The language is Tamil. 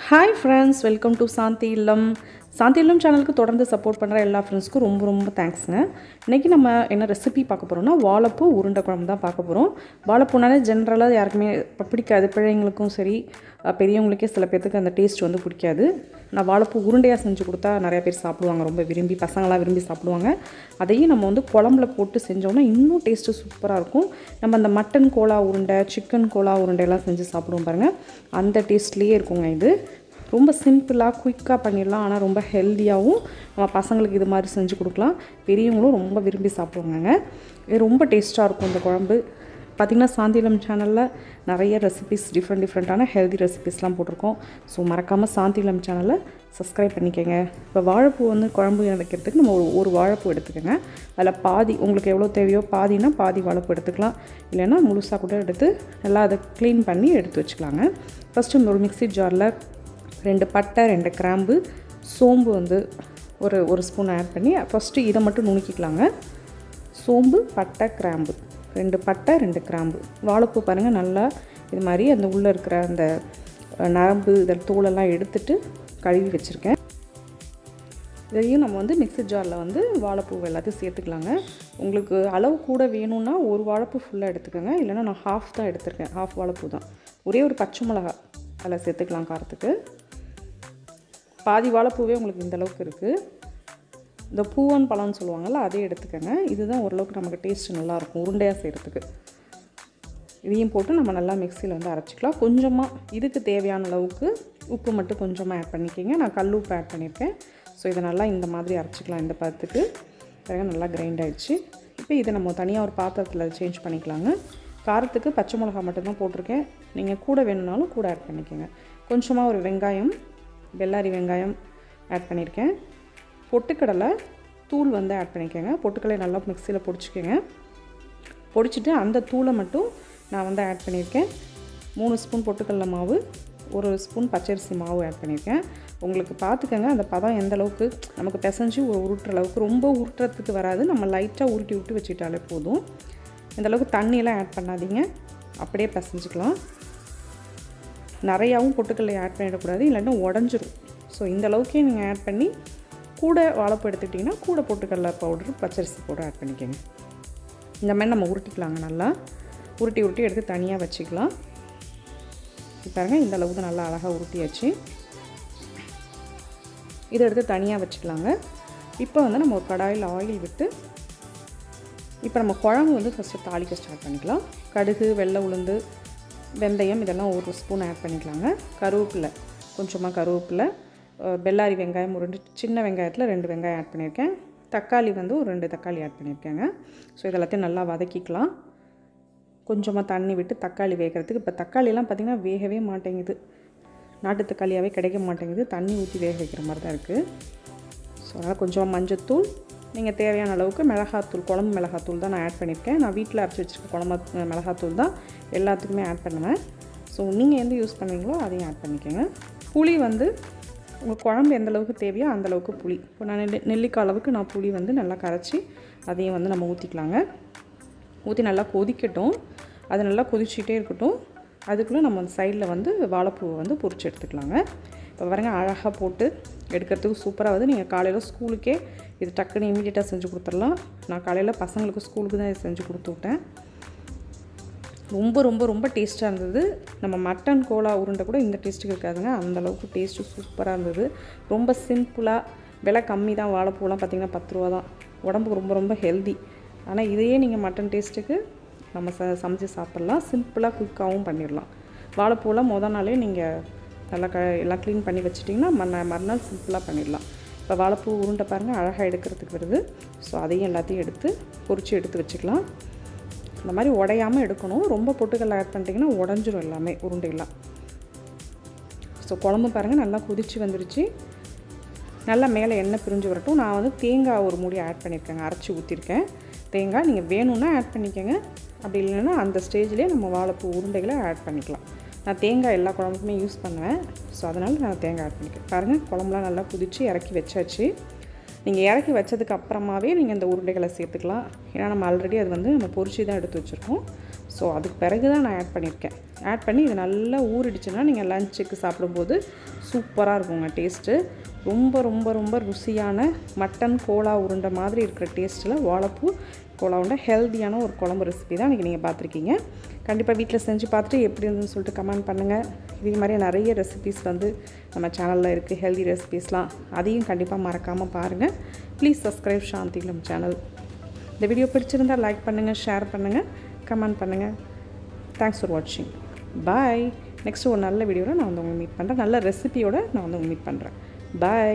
hi friends welcome to Shanthi Illam Shanthi இல்லம் சேனலுக்கு தொடர்ந்து சப்போர்ட் பண்ணுற எல்லா ஃப்ரெண்ட்ஸ்க்கும் ரொம்ப ரொம்ப தேங்க்ஸுங்க இன்றைக்கி நம்ம என்ன ரெசிபி பார்க்க போகிறோம்னா வாழைப்பூ உருண்டை குழம்பு தான் பார்க்க போகிறோம் வாழைப்பூனாலே ஜென்ரலாக யாருக்குமே இப்போ பிடிக்காது பிள்ளைங்களுக்கும் சரி அஹ் பெரியவங்களுக்கே சில பேர்த்துக்கு அந்த டேஸ்ட் வந்து பிடிக்காது நான் வாழைப்பூ உருண்டையாக செஞ்சு கொடுத்தா நிறைய பேர் சாப்பிடுவாங்க ரொம்ப விரும்பி பசங்களாம் விரும்பி சாப்பிடுவாங்க அதையும் நம்ம வந்து குழம்புல போட்டு செஞ்சோம்னா இன்னும் டேஸ்ட்டு சூப்பராக இருக்கும் நம்ம அந்த மட்டன் கோலா உருண்டை சிக்கன் கோலா உருண்டையெல்லாம் செஞ்சு சாப்பிடுவோம் பாருங்கள் அந்த டேஸ்ட்லேயே இருக்குங்க இது ரொம்ப சிம்பிளாக குயிக்காக பண்ணிடலாம் ஆனால் ரொம்ப ஹெல்த்தியாகவும் நம்ம பசங்களுக்கு இது மாதிரி செஞ்சு கொடுக்கலாம் பெரியவங்களும் ரொம்ப விரும்பி சாப்பிடுவாங்கங்க இது ரொம்ப டேஸ்ட்டாக இருக்கும் இந்த குழம்பு பார்த்திங்கன்னா சாந்திலம் சேனலில் நிறைய ரெசிபிஸ் டிஃப்ரெண்ட் டிஃப்ரெண்ட்டான ஹெல்தி ரெசிபிஸ்லாம் போட்டிருக்கோம் ஸோ மறக்காமல் சாந்திலம் சேனலை சப்ஸ்கிரைப் பண்ணிக்கோங்க இப்போ வாழைப்பூ வந்து குழம்பு வைக்கிறதுக்கு நம்ம ஒரு ஒரு வாழைப்பூ எடுத்துக்கோங்க அதில் பாதி உங்களுக்கு எவ்வளோ தேவையோ பாதினா பாதி வாழைப்பூ எடுத்துக்கலாம் இல்லைன்னா முழுசாக கூட எடுத்து நல்லா அதை க்ளீன் பண்ணி எடுத்து வச்சுக்கலாங்க ஃபஸ்ட்டு ஒரு மிக்ஸி ஜாரில் ரெண்டு பட்டை ரெண்டு கிராம்பு சோம்பு வந்து ஒரு ஒரு ஸ்பூன் ஆட் பண்ணி ஃபஸ்ட்டு இதை மட்டும் நுணுக்கிக்கலாங்க சோம்பு பட்டை கிராம்பு ரெண்டு பட்டை ரெண்டு கிராம்பு வாழைப்பூ பாருங்கள் நல்லா இது மாதிரி அந்த உள்ளே இருக்கிற அந்த அஹ், நரம்பு இதில் தோலெல்லாம் எடுத்துட்டு கழுவி வச்சுருக்கேன் இதையும் நம்ம வந்து மிக்ஸி ஜாரில் வந்து வாழைப்பூ எல்லாத்தையும் சேர்த்துக்கலாங்க உங்களுக்கு அளவு கூட வேணும்னா ஒரு வாழைப்பூ ஃபுல்லாக எடுத்துக்கோங்க இல்லைன்னா நான் ஹாஃப் தான் எடுத்திருக்கேன் ஹாஃப் வாழைப்பூ தான் ஒரே ஒரு பச்சை மிளகா அதில் சேர்த்துக்கலாம் காரத்துக்கு பாதி வாழைப்பூவே உங்களுக்கு இந்த அளவுக்கு இருக்குது இந்த பூவன் பழம்னு சொல்லுவாங்கள்ல அதே எடுத்துக்கோங்க இதுதான் ஓரளவுக்கு நமக்கு டேஸ்ட் நல்லாயிருக்கும் உருண்டையாக செய்கிறதுக்கு இதையும் போட்டு நம்ம நல்லா மிக்சியில் வந்து அரைச்சிக்கலாம் கொஞ்சமாக இதுக்கு தேவையான அளவுக்கு உப்பு மட்டும் கொஞ்சமாக ஆட் பண்ணிக்கோங்க நான் கல் உப்பு ஆட் பண்ணியிருக்கேன் ஸோ இதை நல்லா இந்த மாதிரி அரைச்சிக்கலாம் இந்த பதத்துக்கு பிறகு நல்லா கிரைண்ட் ஆயிடுச்சு இப்போ இதை நம்ம தனியாக ஒரு பாத்திரத்தில் சேஞ்ச் பண்ணிக்கலாங்க காரத்துக்கு பச்சை மிளகா மட்டும்தான் போட்டிருக்கேன் நீங்கள் கூட வேணும்னாலும் கூட ஆட் பண்ணிக்கோங்க கொஞ்சமாக ஒரு வெங்காயம் வெள்ளாரி வெங்காயம் ஆட் பண்ணியிருக்கேன் பொட்டுக்கடலை தூள் வந்து ஆட் பண்ணிக்கோங்க பொட்டுக்கடலை நல்லா மிக்சியில் பொடிச்சிக்கோங்க பொடிச்சிட்டு அந்த தூளை மட்டும் நான் வந்து ஆட் பண்ணியிருக்கேன் மூணு ஸ்பூன் பொட்டுக்கடலை மாவு ஒரு ஸ்பூன் பச்சரிசி மாவு ஆட் பண்ணியிருக்கேன் உங்களுக்கு பார்த்துக்கங்க அந்த பதம் எந்த அளவுக்கு நமக்கு பிசைஞ்சு ஒரு உருட்டுற அளவுக்கு ரொம்ப உருட்டுறதுக்கு வராது நம்ம லைட்டாக உருட்டி விட்டு வச்சுக்கிட்டாலே போதும் இந்த அளவுக்கு தண்ணியெல்லாம் ஆட் பண்ணாதீங்க அப்படியே பிசைஞ்சிக்கலாம் நிறையாவும் பொட்டுக்கடலை ஆட் பண்ணிடக்கூடாது இல்லைன்னா உடஞ்சிரும் ஸோ இந்த அளவுக்கே நீங்கள் ஆட் பண்ணி கூட வாழைப்பூ எடுத்துக்கிட்டிங்கன்னா கூட பொட்டுக்கடலை பவுடர் பச்சரிசி பவுடர் ஆட் பண்ணிக்கோங்க இந்த மாதிரி நம்ம உருட்டிக்கலாங்க நல்லா உருட்டி உருட்டி எடுத்து தனியாக வச்சுக்கலாம் இப்ப பாருங்க இந்த அளவுக்கு நல்லா அழகாக உருட்டியாச்சு இதை எடுத்து தனியாக வச்சுக்கலாங்க இப்போ வந்து நம்ம ஒரு கடாயில் ஆயில் விட்டு இப்போ நம்ம குழம்பு வந்து ஃபஸ்ட்டு தாளிக்க ஸ்டார்ட் பண்ணிக்கலாம் கடுகு வெள்ளை உளுந்து வெந்தயம் இதெல்லாம் ஒரு ஸ்பூன் ஆட் பண்ணிக்கலாங்க கருவேப்பிலை கொஞ்சமாக கருவேப்பிலை அஹ் பெல்லாரி வெங்காயம் ஒரு ரெண்டு சின்ன வெங்காயத்தில் ரெண்டு வெங்காயம் ஆட் பண்ணியிருக்கேன் தக்காளி வந்து ஒரு ரெண்டு தக்காளி ஆட் பண்ணியிருக்கேங்க ஸோ இதெல்லாத்தையும் நல்லா வதக்கிக்கலாம் கொஞ்சமாக தண்ணி விட்டு தக்காளி வேகிறதுக்கு இப்போ தக்காளியெல்லாம் பார்த்திங்கன்னா வேகவே மாட்டேங்குது நாட்டு தக்காளியாகவே கிடைக்க மாட்டேங்குது தண்ணி ஊற்றி வேக வைக்கிற மாதிரி தான் இருக்குது ஸோ அதனால் கொஞ்சமாக மஞ்சத்தூள் நீங்கள் தேவையான அளவுக்கு மிளகாத்தூள் குழம்பு மிளகாத்தூள் தான் நான் ஆட் பண்ணியிருக்கேன் நான் வீட்டில் அரைச்சி வச்சுருக்க குழம்பு மிளகாத்தூள் தான் எல்லாத்துக்குமே ஆட் பண்ணுவேன் ஸோ நீங்கள் எந்த யூஸ் பண்ணுவீங்களோ அதையும் ஆட் பண்ணிக்கோங்க புளி வந்து உங்கள் குழம்பு எந்த அளவுக்கு தேவையோ அந்த அளவுக்கு புளி இப்போ நான் நெல்லி நெல்லிக்காய் அளவுக்கு நான் புளி வந்து நல்லா கரைச்சி அதையும் வந்து நம்ம ஊற்றிக்கலாங்க ஊற்றி நல்லா கொதிக்கட்டும் அது நல்லா கொதிச்சுட்டே இருக்கட்டும் அதுக்குள்ளே நம்ம அந்த சைடில் வந்து வாழைப்பூவை வந்து பொரிச்சு எடுத்துக்கலாங்க இப்போ பாருங்க அழகாக போட்டு எடுக்கிறதுக்கு சூப்பராக வந்து நீங்கள் காலையில் ஸ்கூலுக்கே இது டக்குன்னு இமீடியட்டாக செஞ்சு கொடுத்துடலாம் நான் காலையில் பசங்களுக்கு ஸ்கூலுக்கு தான் இது செஞ்சு கொடுத்து விட்டேன் ரொம்ப ரொம்ப ரொம்ப டேஸ்ட்டாக இருந்தது நம்ம மட்டன் கோலா உருண்டை கூட இந்த டேஸ்ட்டுக்கு இருக்காதுங்க அந்த அளவுக்கு டேஸ்ட்டு சூப்பராக இருந்தது ரொம்ப சிம்பிளாக விலை கம்மி தான் வாழைப்பூலாம் பார்த்திங்கன்னா பத்து ரூபா தான் உடம்புக்கு ரொம்ப ரொம்ப ஹெல்தி ஆனால் இதையே நீங்கள் மட்டன் டேஸ்ட்டுக்கு நம்ம ச சமைச்சு சாப்பிட்லாம் சிம்பிளாக குயிக்காகவும் பண்ணிடலாம் வாழைப்பூலாம் மொதல் நாளே நீங்கள் நல்லா க எல்லாம் க்ளீன் பண்ணி வச்சிட்டிங்கன்னா மறுநா மறுநாள் சிம்பிளாக பண்ணிடலாம் இப்போ வாழைப்பூ உருண்டை பாருங்கள் அழகாக எடுக்கிறதுக்கு வருது ஸோ அதையும் எல்லாத்தையும் எடுத்து பொரிச்சு எடுத்து வச்சுக்கலாம் இந்த மாதிரி உடையாமல் எடுக்கணும் ரொம்ப பொட்டுக்கல்ல ஆட் பண்ணிட்டீங்கன்னா உடஞ்சிரும் எல்லாமே உருண்டையெல்லாம் ஸோ குழம்பு பாருங்கள் நல்லா கொதிச்சு வந்துருச்சு நல்லா மேலே எண்ணெய் பிரிஞ்சு வரட்டும் நான் வந்து தேங்காய் ஒரு மூடி ஆட் பண்ணியிருக்கேங்க அரைச்சி ஊற்றிருக்கேன் தேங்காய் நீங்கள் வேணும்னா ஆட் பண்ணிக்கோங்க அப்படி இல்லைன்னா அந்த ஸ்டேஜ்லேயே நம்ம வாழைப்பூ உருண்டைகளை ஆட் பண்ணிக்கலாம் நான் தேங்காய் எல்லா குழம்புக்குமே யூஸ் பண்ணுவேன் ஸோ அதனால் நான் தேங்காய் ஆட் பண்ணிக்கிறேன் பாருங்கள் குழம்புலாம் நல்லா குதித்து இறக்கி வச்சாச்சு நீங்கள் இறக்கி வச்சதுக்கு அப்புறமாவே நீங்கள் இந்த உருண்டைகளை சேர்த்துக்கலாம் ஏன்னா நம்ம ஆல்ரெடி அது வந்து நம்ம பொரிச்சு தான் எடுத்து வச்சுருக்கோம் ஸோ அதுக்கு பிறகு தான் நான் ஆட் பண்ணியிருக்கேன் ஆட் பண்ணி இது நல்லா ஊறிடுச்சுன்னா நீங்கள் லஞ்சுக்கு சாப்பிடும்போது சூப்பராக இருக்குங்க டேஸ்ட்டு ரொம்ப ரொம்ப ரொம்ப ருசியான மட்டன் கோலா உருண்டை மாதிரி இருக்கிற டேஸ்ட்டில் வாழைப்பூ கோலா உருண்டை ஹெல்த்தியான ஒரு குழம்பு ரெசிபி தான் இன்றைக்கி நீங்கள் பார்த்துருக்கீங்க கண்டிப்பாக வீட்டில் செஞ்சு பார்த்துட்டு எப்படி இருந்துன்னு சொல்லிட்டு கமெண்ட் பண்ணுங்கள் இதே மாதிரி நிறைய ரெசிபிஸ் வந்து நம்ம சேனலில் இருக்குது ஹெல்தி ரெசிபிஸ்லாம் அதையும் கண்டிப்பாக மறக்காமல் பாருங்கள் ப்ளீஸ் சப்ஸ்கிரைப் சாந்தி நம்ம சேனல் இந்த வீடியோ பிடிச்சிருந்தால் லைக் பண்ணுங்கள் ஷேர் பண்ணுங்கள் கமெண்ட் பண்ணுங்கள் தேங்க்ஸ் ஃபார் வாட்சிங் பாய் நெக்ஸ்ட் ஒரு நல்ல வீடியோவில் நான் வந்து உங்களை மீட் பண்ணுறேன் நல்ல ரெசிபியோட நான் வந்து உங்களை மீட் பண்ணுறேன் பாய்